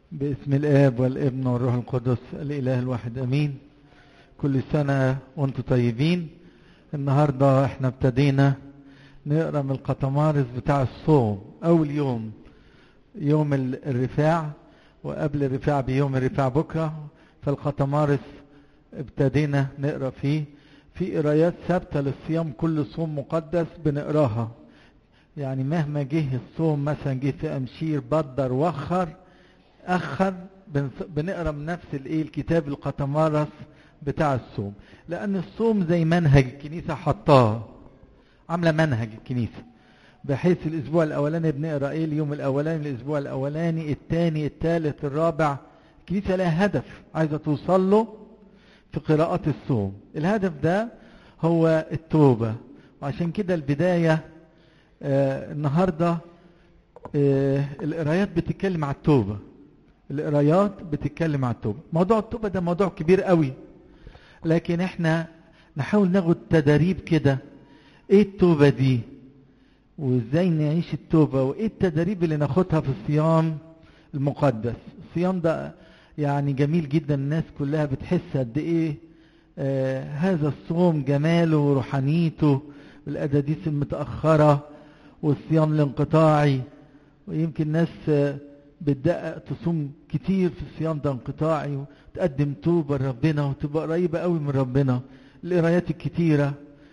باسم الآب والابن والروح القدس الإله الواحد أمين كل سنة وانتم طيبين النهاردة احنا ابتدينا نقرأ من القطمارس بتاع الصوم أول يوم يوم الرفاع وقبل الرفاع بيوم الرفاع بكرة فالقطمارس ابتدينا نقرأ فيه في قرايات ثابتة للصيام كل صوم مقدس بنقراها يعني مهما جه الصوم مثلا جه في أمشير بدر وخر أخر بنقرا من نفس الايه الكتاب القطمارس بتاع الصوم لأن الصوم زي منهج الكنيسة حطاه عاملة منهج الكنيسة بحيث الأسبوع الأولاني بنقرا إيه اليوم الأولاني الأسبوع الأولاني الثاني الثالث الرابع الكنيسة لها هدف عايزة توصل له في قراءات الصوم الهدف ده هو التوبة وعشان كده البداية آه النهاردة آه القرايات بتتكلم على التوبة القرايات بتتكلم على التوبة موضوع التوبة ده موضوع كبير قوي لكن احنا نحاول ناخد تدريب كده ايه التوبة دي وازاي نعيش التوبة وايه التدريب اللي ناخدها في الصيام المقدس الصيام ده يعني جميل جدا الناس كلها بتحس قد ايه آه هذا الصوم جماله وروحانيته والأداديس المتأخرة والصيام الانقطاعي ويمكن ناس آه بتدقق تصوم كتير في الصيام ده انقطاعي وتقدم توبة لربنا وتبقى قريبة قوي من ربنا القرايات الكتيرة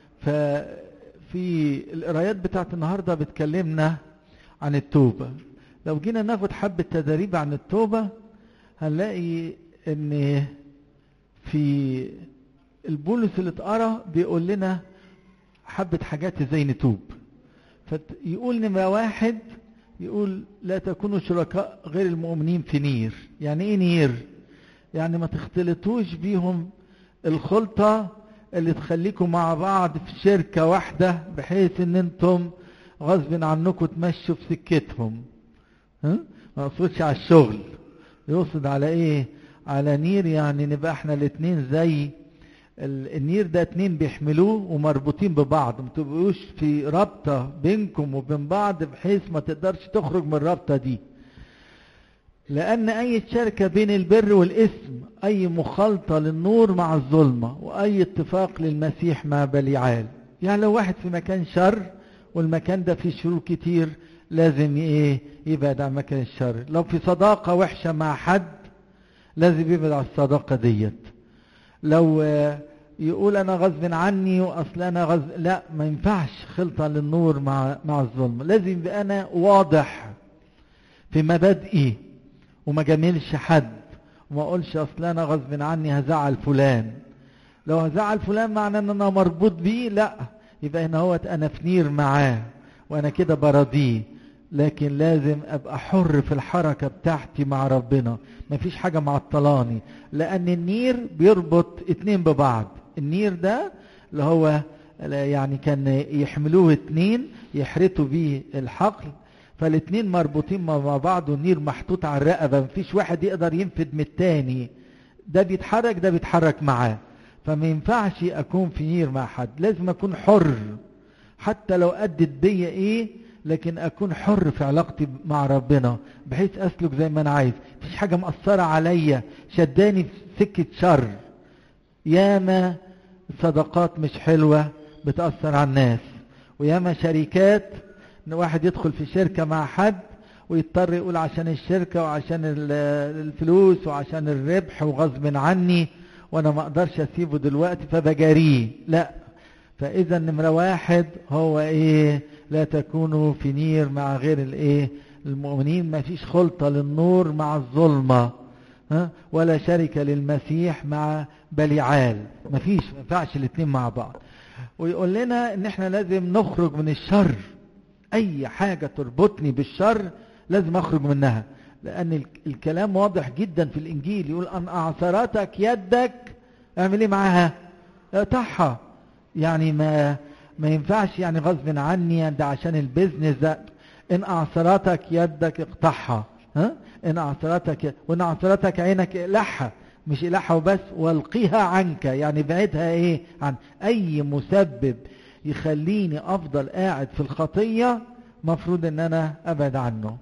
ففي القرايات بتاعت النهاردة بتكلمنا عن التوبة لو جينا ناخد حبة تدريب عن التوبة هنلاقي ان في البولس اللي اتقرا بيقول لنا حبة حاجات ازاي نتوب فيقول نمرة واحد يقول لا تكونوا شركاء غير المؤمنين في نير يعني ايه نير يعني ما تختلطوش بيهم الخلطة اللي تخليكم مع بعض في شركة واحدة بحيث ان انتم غصب عنكم تمشوا في سكتهم ها؟ ما اقصدش على الشغل يقصد على ايه على نير يعني نبقى احنا الاتنين زي النير ده اتنين بيحملوه ومربوطين ببعض ما تبقوش في رابطة بينكم وبين بعض بحيث ما تقدرش تخرج من الرابطة دي لأن أي شركة بين البر والاسم أي مخالطة للنور مع الظلمة وأي اتفاق للمسيح مع بليعال يعني لو واحد في مكان شر والمكان ده فيه شرور كتير لازم ايه يبعد عن مكان الشر لو في صداقة وحشة مع حد لازم يبعد عن الصداقة ديت لو يقول انا غصب عني واصل انا غصب لا ما ينفعش خلطة للنور مع مع الظلم لازم يبقى انا واضح في مبادئي وما جاملش حد وما اقولش اصل انا غصب عني هزعل فلان لو هزعل فلان معناه ان انا مربوط بيه لا يبقى هنا هو انا في نير معاه وانا كده براضيه لكن لازم ابقى حر في الحركة بتاعتي مع ربنا مفيش حاجة معطلاني لان النير بيربط اتنين ببعض النير ده اللي هو يعني كان يحملوه اتنين يحرتوا بيه الحقل فالاتنين مربوطين مع بعض والنير محطوط على الرقبة مفيش واحد يقدر ينفد من التاني ده بيتحرك ده بيتحرك معاه فما ينفعش اكون في نير مع حد لازم اكون حر حتى لو ادت بيا ايه لكن اكون حر في علاقتي مع ربنا بحيث اسلك زي ما انا عايز مفيش حاجه مأثره عليا شداني في سكه شر ياما صداقات مش حلوه بتأثر على الناس وياما شركات ان واحد يدخل في شركه مع حد ويضطر يقول عشان الشركه وعشان الفلوس وعشان الربح وغصب عني وانا ما اقدرش اسيبه دلوقتي فبجاريه لا فاذا نمره واحد هو ايه لا تكونوا في نير مع غير الايه المؤمنين ما فيش خلطة للنور مع الظلمة ها ولا شركة للمسيح مع بليعال ما فيش ما ينفعش الاثنين مع بعض ويقول لنا ان احنا لازم نخرج من الشر اي حاجة تربطني بالشر لازم اخرج منها لان الكلام واضح جدا في الانجيل يقول ان اعثرتك يدك اعمل ايه معاها اقطعها يعني ما ما ينفعش يعني غصب عني ده عشان البيزنس ده ان اعثرتك يدك اقطعها ها ان اعثرتك وان اعثرتك عينك اقلعها مش اقلعها وبس والقيها عنك يعني بعدها ايه عن اي مسبب يخليني افضل قاعد في الخطية مفروض ان انا ابعد عنه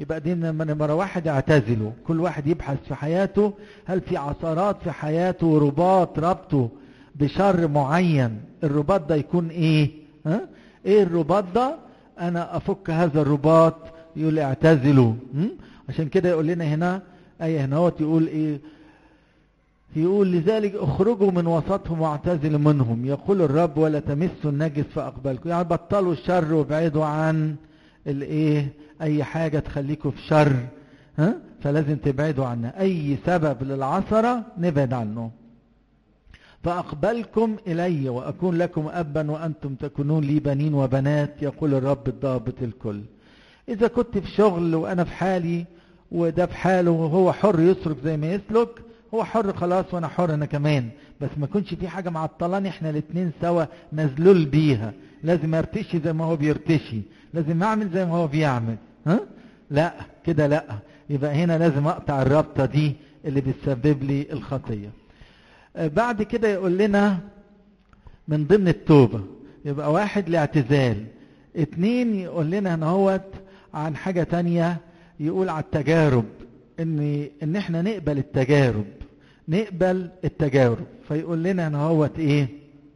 يبقى دي نمرة واحد اعتزلوا كل واحد يبحث في حياته هل في عثرات في حياته رباط ربطه بشر معين الرباط ده يكون ايه ها؟ ايه الرباط ده انا افك هذا الرباط يقول اعتزلوا عشان كده يقول لنا هنا ايه هنا يقول ايه يقول لذلك اخرجوا من وسطهم واعتزلوا منهم يقول الرب ولا تمسوا النجس فاقبلكم يعني بطلوا الشر وابعدوا عن الايه اي حاجه تخليكم في شر ها فلازم تبعدوا عنها اي سبب للعثره نبعد عنه فاقبلكم الي واكون لكم ابا وانتم تكونون لي بنين وبنات يقول الرب الضابط الكل اذا كنت في شغل وانا في حالي وده في حاله وهو حر يسلك زي ما يسلك هو حر خلاص وانا حر انا كمان بس ما يكونش في حاجه معطلاني احنا الاثنين سوا مذلول بيها لازم ارتشي زي ما هو بيرتشي لازم اعمل زي ما هو بيعمل ها لا كده لا يبقى هنا لازم اقطع الرابطه دي اللي بتسبب لي الخطيه بعد كده يقول لنا من ضمن التوبه يبقى واحد الاعتزال اتنين يقول لنا هنا هوت عن حاجه تانية يقول على التجارب ان ان احنا نقبل التجارب نقبل التجارب فيقول لنا هنا هوت ايه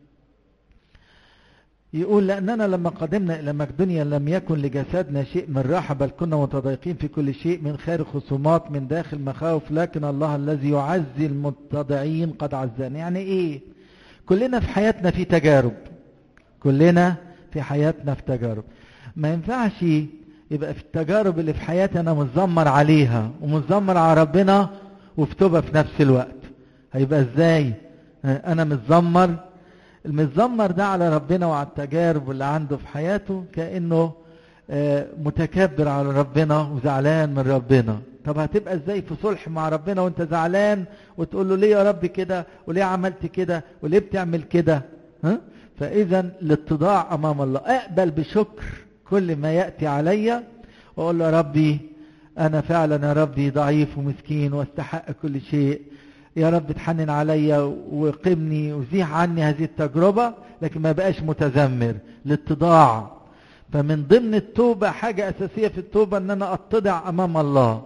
يقول لأننا لما قدمنا إلى مقدونيا لم يكن لجسدنا شيء من راحة بل كنا متضايقين في كل شيء من خارج خصومات من داخل مخاوف لكن الله الذي يعزي المتضعين قد عزانا يعني إيه كلنا في حياتنا في تجارب كلنا في حياتنا في تجارب ما ينفعش يبقى في التجارب اللي في حياتي أنا متذمر عليها ومتذمر على ربنا وفي توبة في نفس الوقت هيبقى إزاي أنا متذمر المتذمر ده على ربنا وعلى التجارب اللي عنده في حياته كأنه متكبر على ربنا وزعلان من ربنا طب هتبقى ازاي في صلح مع ربنا وانت زعلان وتقول له ليه يا رب كده وليه عملت كده وليه بتعمل كده ها فاذا الاتضاع امام الله اقبل بشكر كل ما ياتي عليا واقول له يا ربي انا فعلا يا ربي ضعيف ومسكين واستحق كل شيء يا رب تحنن عليا وقمني وزيح عني هذه التجربة لكن ما بقاش متذمر الاتضاع فمن ضمن التوبة حاجة أساسية في التوبة أن أنا أتضع أمام الله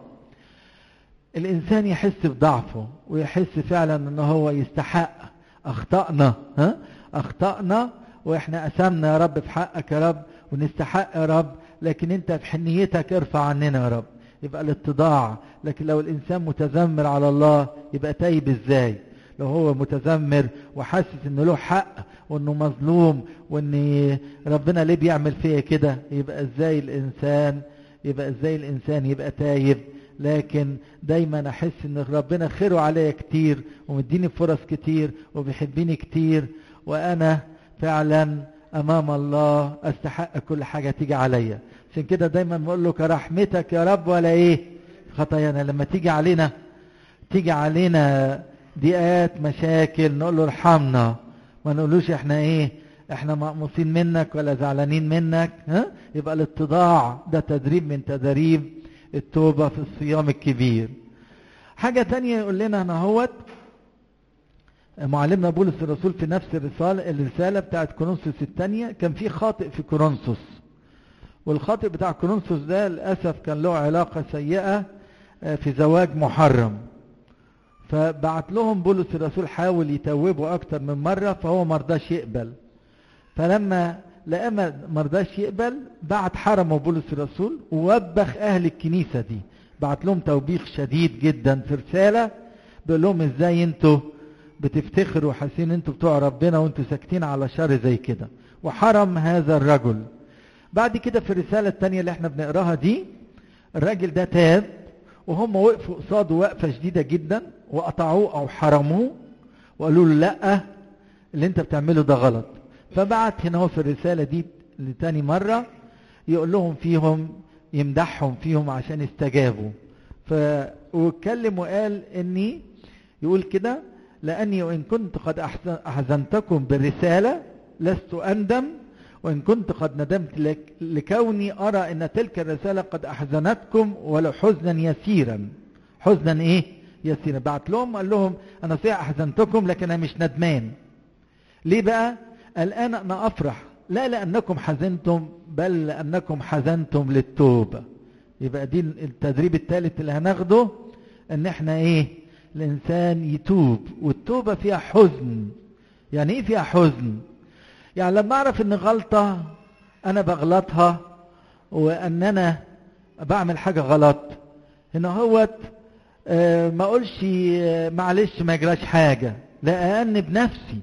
الإنسان يحس بضعفه ويحس فعلا أنه هو يستحق أخطأنا ها؟ أخطأنا وإحنا أسمنا يا رب في حقك يا رب ونستحق يا رب لكن أنت في حنيتك ارفع عننا يا رب يبقى الاتضاع لكن لو الإنسان متذمر على الله يبقى تايب إزاي لو هو متذمر وحاسس انه له حق وانه مظلوم وان ربنا ليه بيعمل فيا كده يبقى ازاي الانسان يبقى ازاي الانسان يبقى تايب لكن دايما احس ان ربنا خيره عليا كتير ومديني فرص كتير وبيحبني كتير وانا فعلا امام الله استحق كل حاجة تيجي عليا عشان كده دايما بقول له كرحمتك يا رب ولا ايه خطايانا لما تيجي علينا تيجي علينا ضيقات مشاكل نقول له ارحمنا ما نقولوش احنا ايه احنا مقموصين منك ولا زعلانين منك ها يبقى الاتضاع ده تدريب من تدريب التوبة في الصيام الكبير حاجة تانية يقول لنا هنا هوت معلمنا بولس الرسول في نفس الرسالة الرسالة بتاعت كورنثوس الثانية كان في خاطئ في كورنثوس والخاطئ بتاع كورنثوس ده للأسف كان له علاقة سيئة في زواج محرم فبعت لهم بولس الرسول حاول يتوبوا أكتر من مرة فهو مرضاش يقبل فلما لقى مرضاش يقبل بعت حرمه بولس الرسول ووبخ أهل الكنيسة دي بعت لهم توبيخ شديد جدا في رسالة بيقول لهم ازاي انتوا بتفتخروا وحاسين انتوا بتوع ربنا وانتوا ساكتين على شر زي كده وحرم هذا الرجل بعد كده في الرسالة التانية اللي احنا بنقراها دي الراجل ده تاب وهم وقفوا قصاده وقفة شديدة جدا وقطعوه او حرموه وقالوا له لا اللي انت بتعمله ده غلط فبعت هنا هو في الرسالة دي لتاني مرة يقول لهم فيهم يمدحهم فيهم عشان استجابوا ف واتكلم وقال اني يقول كده لاني وان كنت قد احزنتكم بالرسالة لست اندم وإن كنت قد ندمت لك لكوني أرى أن تلك الرسالة قد أحزنتكم ولو حزنا يسيرا حزنا إيه يسيرا بعت لهم قال لهم أنا صحيح أحزنتكم لكن أنا مش ندمان ليه بقى الآن أنا أفرح لا لأنكم حزنتم بل لأنكم حزنتم للتوبة يبقى دي التدريب الثالث اللي هناخده ان احنا ايه الانسان يتوب والتوبة فيها حزن يعني ايه فيها حزن يعني لما اعرف ان غلطة انا بغلطها وان انا بعمل حاجة غلط هنا هوت آه ما اقولش آه معلش ما يجراش حاجة لا أأنب نفسي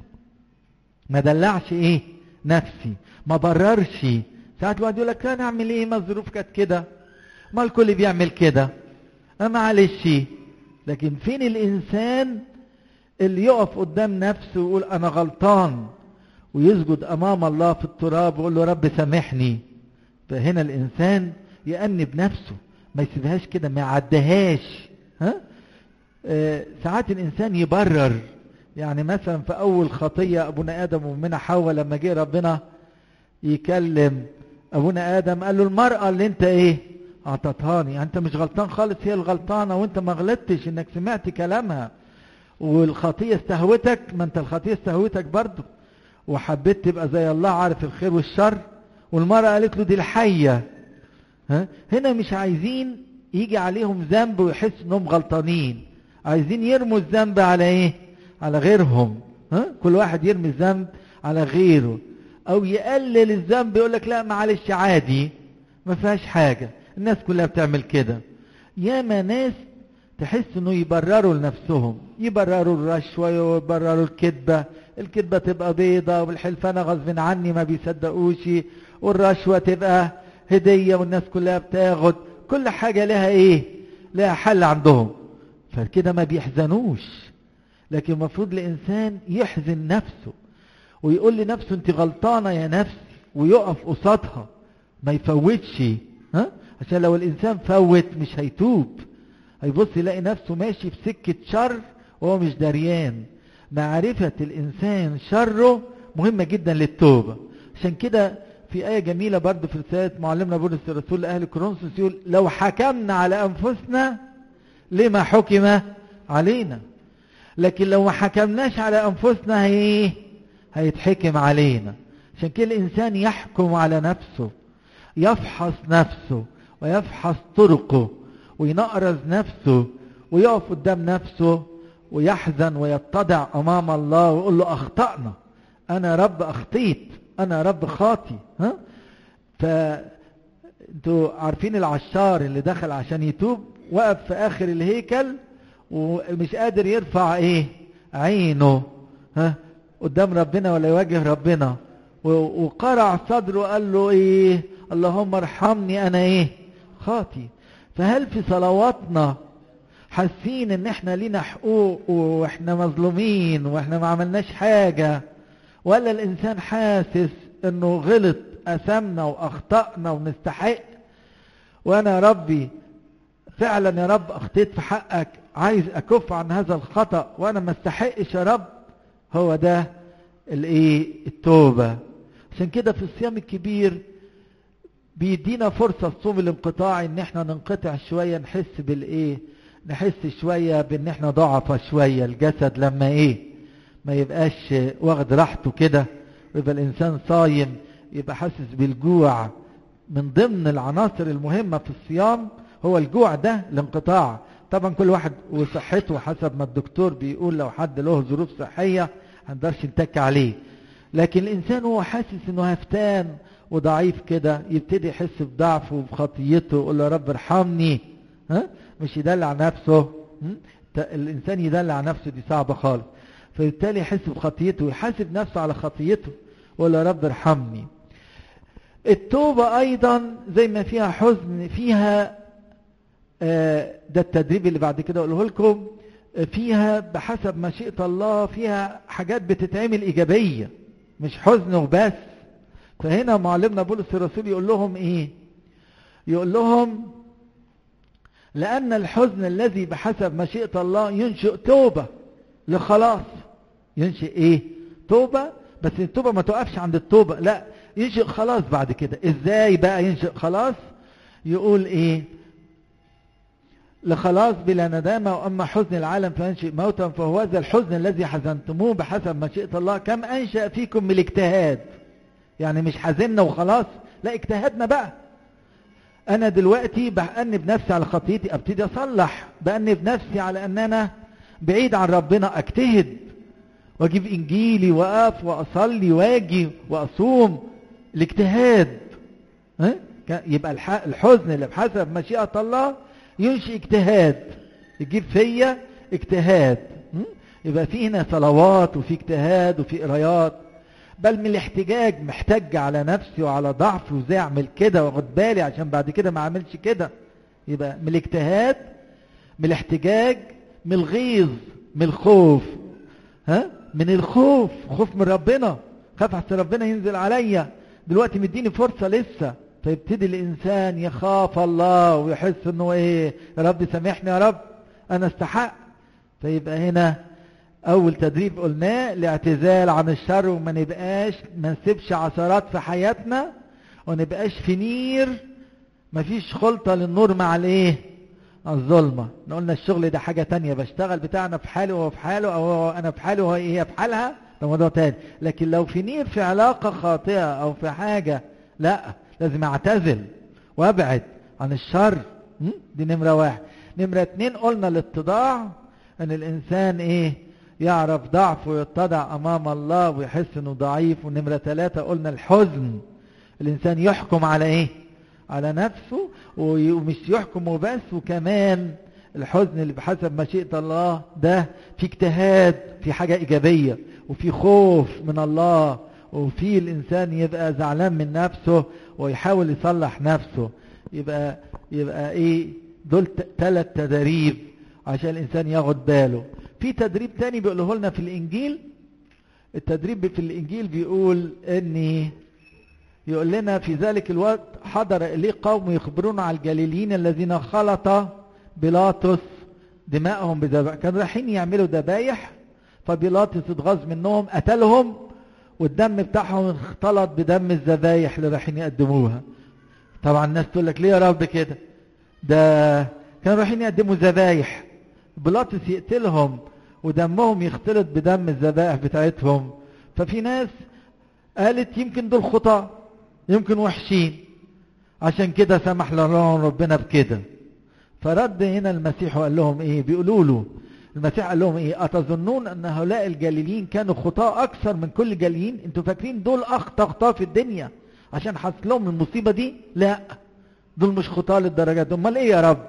ما دلعش ايه نفسي ما بررش ساعات الواحد يقول لك انا اعمل ايه ما الظروف كانت كده ما الكل بيعمل كده معلش لكن فين الانسان اللي يقف قدام نفسه ويقول انا غلطان ويسجد امام الله في التراب ويقول له رب سامحني فهنا الانسان يأنب نفسه ما يسيبهاش كده ما يعدهاش ها آه ساعات الانسان يبرر يعني مثلا في اول خطية ابونا ادم ومنا حواء لما جه ربنا يكلم ابونا ادم قال له المرأة اللي انت ايه اعطتهاني يعني انت مش غلطان خالص هي الغلطانة وانت ما غلطتش انك سمعت كلامها والخطية استهوتك ما انت الخطية استهوتك برضو وحبيت تبقى زي الله عارف الخير والشر والمرأة قالت له دي الحية ها؟ هنا مش عايزين يجي عليهم ذنب ويحس انهم غلطانين عايزين يرموا الذنب على ايه على غيرهم ها؟ كل واحد يرمي الذنب على غيره او يقلل الذنب يقول لك لا معلش عادي ما فيهاش حاجة الناس كلها بتعمل كده ياما ناس تحس انه يبرروا لنفسهم يبرروا الرشوة ويبرروا الكذبة الكذبة تبقى بيضة والحلفانة غصب عني ما بيصدقوش والرشوة تبقى هدية والناس كلها بتاخد كل حاجة لها ايه لها حل عندهم فكده ما بيحزنوش لكن المفروض الانسان يحزن نفسه ويقول لنفسه انت غلطانة يا نفسي ويقف قصادها ما يفوتش ها عشان لو الانسان فوت مش هيتوب هيبص يلاقي نفسه ماشي في سكة شر وهو مش دريان معرفة الانسان شره مهمة جدا للتوبة عشان كده في آية جميلة برضو في رسالة معلمنا بولس الرسول لأهل كورنثوس يقول لو حكمنا على أنفسنا لما حكم علينا لكن لو ما حكمناش على أنفسنا هي هيتحكم علينا عشان كده الإنسان يحكم على نفسه يفحص نفسه ويفحص طرقه وينقرز نفسه ويقف قدام نفسه ويحزن ويتضع أمام الله ويقول له أخطأنا أنا رب أخطيت أنا رب خاطي ها ف انتوا عارفين العشار اللي دخل عشان يتوب وقف في آخر الهيكل ومش قادر يرفع ايه عينه ها قدام ربنا ولا يواجه ربنا وقرع صدره وقال له ايه اللهم ارحمني انا ايه خاطي فهل في صلواتنا حاسين ان احنا لينا حقوق واحنا مظلومين واحنا ما عملناش حاجة ولا الانسان حاسس انه غلط اثمنا واخطأنا ونستحق وانا يا ربي فعلا يا رب اخطيت في حقك عايز اكف عن هذا الخطأ وانا ما استحقش يا رب هو ده الايه التوبة عشان كده في الصيام الكبير بيدينا فرصة الصوم الانقطاعي ان احنا ننقطع شوية نحس بالايه نحس شوية بان احنا ضعفة شوية الجسد لما ايه ما يبقاش واخد راحته كده ويبقى الانسان صايم يبقى حاسس بالجوع من ضمن العناصر المهمة في الصيام هو الجوع ده الانقطاع طبعا كل واحد وصحته حسب ما الدكتور بيقول لو حد له ظروف صحية هنقدرش نتك عليه لكن الانسان هو حاسس انه هفتان وضعيف كده يبتدي يحس بضعفه وبخطيته يقول له يا رب ارحمني ها مش يدلع نفسه الانسان يدلع نفسه دي صعبة خالص فبالتالي يحس بخطيته ويحاسب نفسه على خطيته يقول له يا رب ارحمني التوبة ايضا زي ما فيها حزن فيها ده التدريب اللي بعد كده اقوله لكم فيها بحسب مشيئة الله فيها حاجات بتتعمل ايجابية مش حزن وبس فهنا معلمنا بولس الرسول يقول لهم ايه يقول لهم لان الحزن الذي بحسب مشيئة الله ينشئ توبة لخلاص ينشئ ايه توبة بس التوبة ما توقفش عند التوبة لا ينشئ خلاص بعد كده ازاي بقى ينشئ خلاص يقول ايه لخلاص بلا ندامة وأما حزن العالم فينشئ موتا فهو ذا الحزن الذي حزنتموه بحسب مشيئة الله كم أنشأ فيكم من الاجتهاد يعني مش حزننا وخلاص لا اجتهدنا بقى انا دلوقتي بأنب نفسي على خطيتي ابتدي اصلح بأنب نفسي على ان انا بعيد عن ربنا اجتهد واجيب انجيلي واقف واصلي واجي واصوم الاجتهاد ها يبقى الحزن اللي بحسب مشيئة الله ينشئ اجتهاد يجيب فيا اجتهاد يبقى في هنا صلوات وفي اجتهاد وفي قرايات بل من الاحتجاج محتج على نفسي وعلى ضعفي وازاي اعمل كده واخد بالي عشان بعد كده ما اعملش كده يبقى من الاجتهاد من الاحتجاج من الغيظ من الخوف ها من الخوف خوف من ربنا خاف احسن ربنا ينزل عليا دلوقتي مديني فرصه لسه فيبتدي الانسان يخاف الله ويحس انه ايه يا رب سامحني يا رب انا استحق فيبقى هنا اول تدريب قلناه الاعتزال عن الشر وما نبقاش ما نسيبش عثرات في حياتنا وما نبقاش في نير مفيش خلطة للنور مع الايه الظلمة قلنا الشغل ده حاجة تانية بشتغل بتاعنا في حاله وهو في حاله او انا في حاله وهي في حالها ده موضوع تاني لكن لو في نير في علاقة خاطئة او في حاجة لا لازم اعتزل وابعد عن الشر دي نمرة واحد نمرة اتنين قلنا الاتضاع ان الانسان ايه يعرف ضعفه ويتضع امام الله ويحس انه ضعيف ونمرة ثلاثة قلنا الحزن الانسان يحكم على ايه على نفسه ومش يحكم وبس وكمان الحزن اللي بحسب مشيئة الله ده في اجتهاد في حاجة ايجابية وفي خوف من الله وفي الانسان يبقى زعلان من نفسه ويحاول يصلح نفسه يبقى يبقى ايه دول ثلاث تدريب عشان الانسان ياخد باله في تدريب تاني بيقوله لنا في الانجيل التدريب في الانجيل بيقول ان يقول لنا في ذلك الوقت حضر اليه قوم يخبرون على الجليليين الذين خلط بيلاطس دماءهم بذبائح كانوا رايحين يعملوا ذبايح فبيلاطس اتغاظ منهم قتلهم والدم بتاعهم اختلط بدم الذبايح اللي رايحين يقدموها طبعا الناس تقول لك ليه يا رب كده ده كانوا رايحين يقدموا ذبايح بيلاطس يقتلهم ودمهم يختلط بدم الذبائح بتاعتهم ففي ناس قالت يمكن دول خطاة يمكن وحشين عشان كده سمح لهم ربنا بكده فرد هنا المسيح وقال لهم ايه بيقولوا له المسيح قال لهم ايه اتظنون ان هؤلاء الجليليين كانوا خطاة اكثر من كل الجليليين انتوا فاكرين دول اخطى خطاة في الدنيا عشان حصل لهم المصيبة دي لا دول مش خطاة للدرجة دول امال ايه يا رب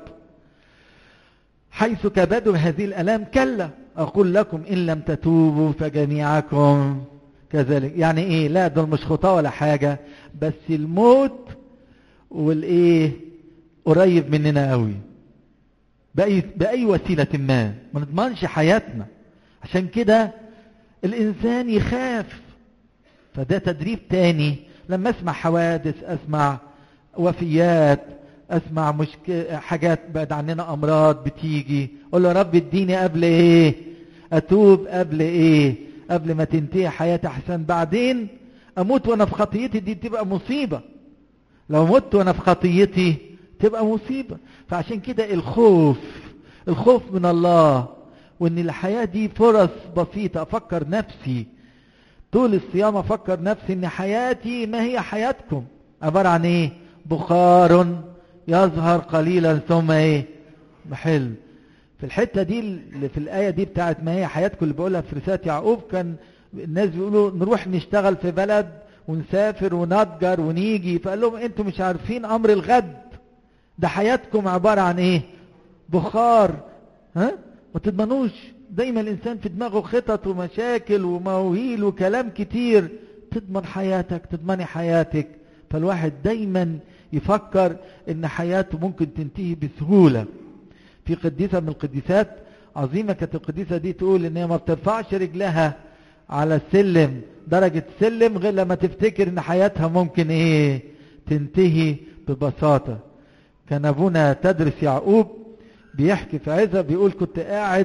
حيث كبدوا هذه الالام كلا اقول لكم ان لم تتوبوا فجميعكم كذلك يعني ايه لا دول مش خطاة ولا حاجة بس الموت والايه قريب مننا قوي بأي, بأي وسيلة ما ما نضمنش حياتنا عشان كده الإنسان يخاف فده تدريب تاني لما أسمع حوادث أسمع وفيات أسمع مشك... حاجات بعد عننا أمراض بتيجي أقول له رب اديني قبل إيه أتوب قبل إيه قبل ما تنتهي حياتي أحسن بعدين أموت وأنا في خطيتي دي تبقى مصيبة لو مت وأنا في خطيتي تبقى مصيبة فعشان كده الخوف الخوف من الله وان الحياة دي فرص بسيطة افكر نفسي طول الصيام افكر نفسي ان حياتي ما هي حياتكم عبارة عن ايه بخار يظهر قليلا ثم ايه محل في الحتة دي اللي في الآية دي بتاعت ما هي حياتكم اللي بقولها في رسالة يعقوب كان الناس بيقولوا نروح نشتغل في بلد ونسافر ونتجر ونيجي فقال لهم انتوا مش عارفين امر الغد ده حياتكم عبارة عن ايه بخار ها ما تضمنوش دايما الانسان في دماغه خطط ومشاكل ومواويل وكلام كتير تضمن حياتك تضمني حياتك فالواحد دايما يفكر ان حياته ممكن تنتهي بسهولة في قديسة من القديسات عظيمة كانت القديسة دي تقول ان هي ما بترفعش رجلها على السلم درجة سلم غير لما تفتكر ان حياتها ممكن ايه تنتهي ببساطة كان ابونا تدرس يعقوب بيحكي في عزة بيقول كنت قاعد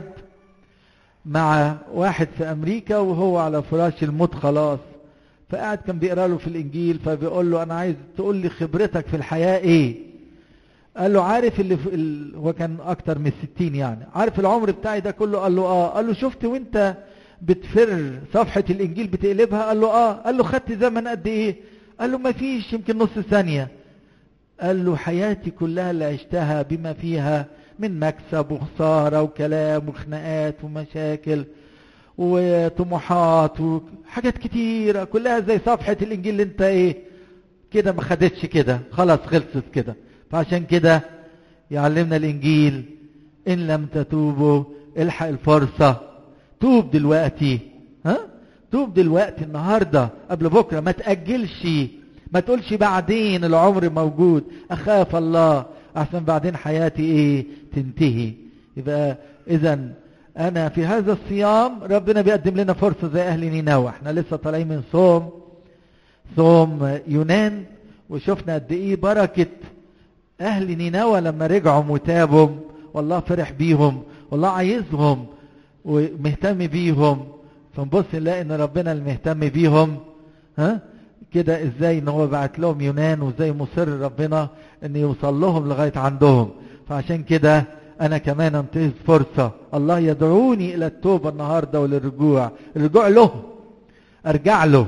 مع واحد في امريكا وهو على فراش الموت خلاص فقاعد كان بيقرا له في الانجيل فبيقول له انا عايز تقول لي خبرتك في الحياة ايه قال له عارف اللي في ال... هو كان اكتر من الستين يعني عارف العمر بتاعي ده كله قال له اه قال له شفت وانت بتفر صفحة الانجيل بتقلبها قال له اه قال له خدت زمن قد ايه قال له ما فيش يمكن نص ثانية قال له حياتي كلها اللي عشتها بما فيها من مكسب وخسارة وكلام وخناقات ومشاكل وطموحات وحاجات كتيرة كلها زي صفحة الإنجيل اللي انت ايه كده ما خدتش كده خلاص خلصت كده فعشان كده يعلمنا الإنجيل إن لم تتوبوا الحق الفرصة توب دلوقتي ها توب دلوقتي النهاردة قبل بكرة ما تأجلش ما تقولش بعدين العمر موجود أخاف الله أحسن بعدين حياتي إيه تنتهي يبقى إذا أنا في هذا الصيام ربنا بيقدم لنا فرصة زي أهل نينوى احنا لسه طالعين من صوم صوم يونان وشفنا قد إيه بركة أهل نينوى لما رجعوا وتابوا والله فرح بيهم والله عايزهم ومهتم بيهم فنبص نلاقي ان ربنا المهتم بيهم ها كده ازاي ان هو بعت لهم يونان وازاي مصر ربنا ان يوصل لهم لغايه عندهم فعشان كده انا كمان انتهز فرصه الله يدعوني الى التوبه النهارده وللرجوع الرجوع له ارجع له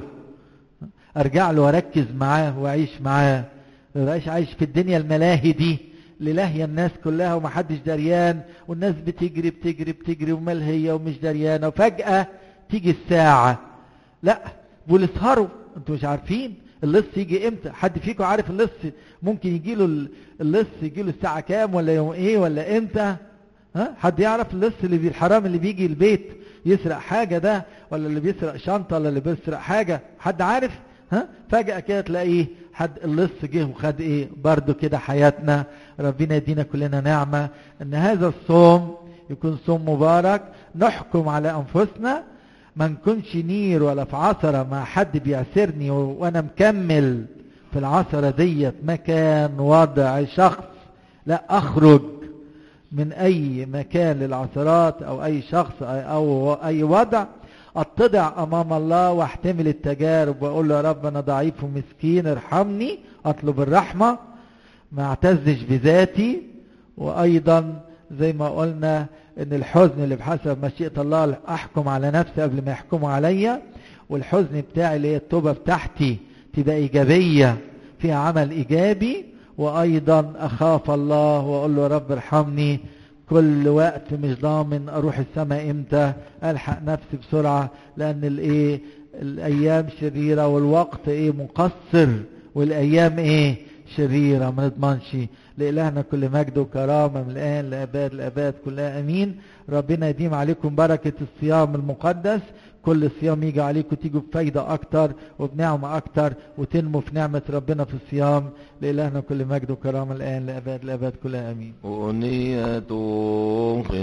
ارجع له واركز معاه واعيش معاه ما بقاش عايش في الدنيا الملاهي دي للاهية الناس كلها ومحدش دريان والناس بتجري بتجري بتجري وملهية ومش دريانة وفجأة تيجي الساعة لا بقول اسهروا انتوا مش عارفين اللص يجي امتى حد فيكم عارف اللص ممكن يجي له اللص يجي له الساعة كام ولا يوم ايه ولا امتى ها حد يعرف اللص اللي بي الحرام اللي بيجي البيت يسرق حاجة ده ولا اللي بيسرق شنطة ولا اللي بيسرق حاجة حد عارف ها فجأة كده تلاقيه حد اللص جه وخد ايه برضو كده حياتنا ربنا يدينا كلنا نعمة ان هذا الصوم يكون صوم مبارك نحكم على انفسنا ما نكونش نير ولا في عصرة مع حد بيعسرني وانا مكمل في العصرة ديت مكان وضع شخص لا اخرج من اي مكان للعصرات او اي شخص او اي وضع اتضع امام الله واحتمل التجارب واقول له يا رب انا ضعيف ومسكين ارحمني اطلب الرحمة ما اعتزش بذاتي وايضا زي ما قلنا ان الحزن اللي بحسب مشيئة الله احكم على نفسي قبل ما يحكموا عليا والحزن بتاعي اللي هي التوبة بتاعتي تبقى ايجابية فيها عمل ايجابي وايضا اخاف الله واقول له يا رب ارحمني كل وقت مش ضامن اروح السماء امتى الحق نفسي بسرعة لان الايه الايام شريرة والوقت ايه مقصر والايام ايه شريرة ما نضمنش لإلهنا كل مجد وكرامة من الآن لأباد الأباد كلها أمين ربنا يديم عليكم بركة الصيام المقدس كل صيام يجي عليكم تيجوا بفايدة أكتر وبنعمة أكتر وتنموا في نعمة ربنا في الصيام لإلهنا كل مجد وكرامة الآن لأباد الأباد كلها أمين أنية